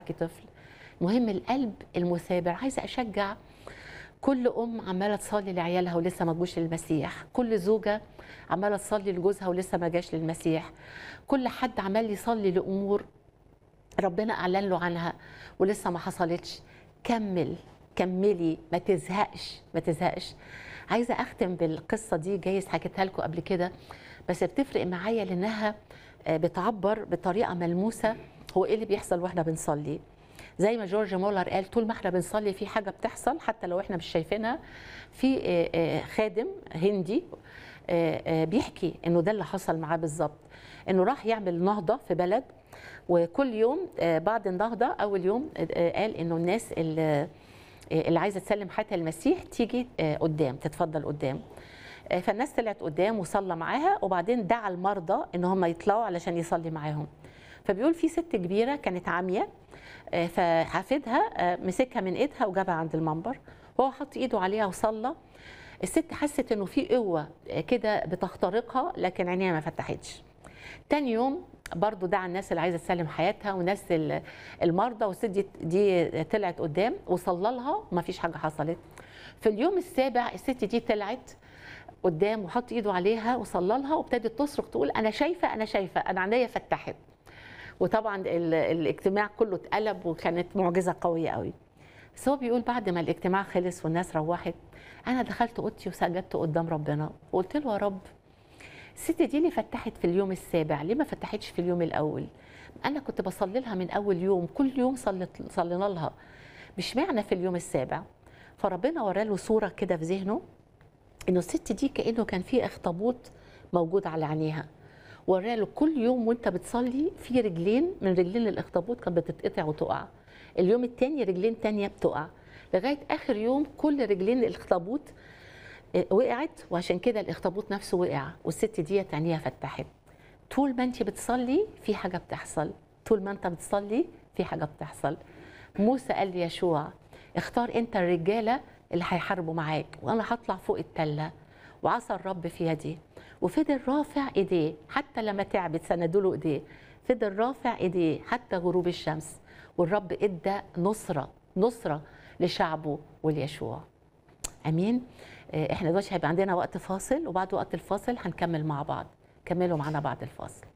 طفل مهم القلب المثابر عايزه اشجع كل ام عماله تصلي لعيالها ولسه ما جوش للمسيح كل زوجه عماله تصلي لجوزها ولسه ما جاش للمسيح كل حد عمال يصلي لامور ربنا اعلن له عنها ولسه ما حصلتش كمل كملي ما تزهقش ما تزهقش عايزه اختم بالقصه دي جايز حكيتها لكم قبل كده بس بتفرق معايا لانها آه، بتعبر بطريقه ملموسه هو ايه اللي بيحصل واحنا بنصلي زي ما جورج مولر قال طول ما احنا بنصلي في حاجه بتحصل حتى لو احنا مش شايفينها في آه، آه، خادم هندي آه، آه، بيحكي انه ده اللي حصل معاه بالظبط انه راح يعمل نهضه في بلد وكل يوم آه، بعد النهضه اول يوم آه، قال انه الناس اللي اللي عايزه تسلم حياتها للمسيح تيجي آه، قدام تتفضل قدام آه، فالناس طلعت قدام وصلى معاها وبعدين دعا المرضى ان هم يطلعوا علشان يصلي معاهم فبيقول في ست كبيره كانت عاميه آه، فحفيدها آه، مسكها من ايدها وجابها عند المنبر وهو حط ايده عليها وصلى الست حست انه في قوه آه، كده بتخترقها لكن عينيها ما فتحتش تاني يوم برضو دعا الناس اللي عايزه تسلم حياتها والناس ال- المرضى والست دي, دي طلعت قدام وصلى لها وما فيش حاجه حصلت في اليوم السابع الست دي طلعت قدام وحط ايده عليها وصلى لها وابتدت تصرخ تقول انا شايفه انا شايفه انا عينيا فتحت وطبعا ال- الاجتماع كله اتقلب وكانت معجزه قويه قوي بس هو بيقول بعد ما الاجتماع خلص والناس روحت انا دخلت اوضتي وسجدت قدام ربنا وقلت له يا رب الست دي اللي فتحت في اليوم السابع ليه ما فتحتش في اليوم الاول انا كنت بصلي لها من اول يوم كل يوم صلت صلينا لها مش معنى في اليوم السابع فربنا وراله صوره كده في ذهنه انه الست دي كانه كان في اخطبوط موجود على عينيها وراله كل يوم وانت بتصلي في رجلين من رجلين الاخطبوط كانت بتتقطع وتقع اليوم التاني رجلين تانية بتقع لغايه اخر يوم كل رجلين الاخطبوط اه، وقعت وعشان كده الاخطبوط نفسه وقع والست ديت عينيها فتحت طول ما انت بتصلي في حاجه بتحصل طول ما انت بتصلي في حاجه بتحصل موسى قال ليشوع اختار انت الرجاله اللي هيحاربوا معاك وانا هطلع فوق التله وعصا الرب في يدي وفضل رافع ايديه حتى لما تعبت سندوا له ايديه فضل رافع ايديه حتى غروب الشمس والرب ادى نصره نصره لشعبه وليشوع امين آه، احنا دلوقتي هيبقى عندنا وقت فاصل وبعد وقت الفاصل هنكمل مع بعض كملوا معانا بعد الفاصل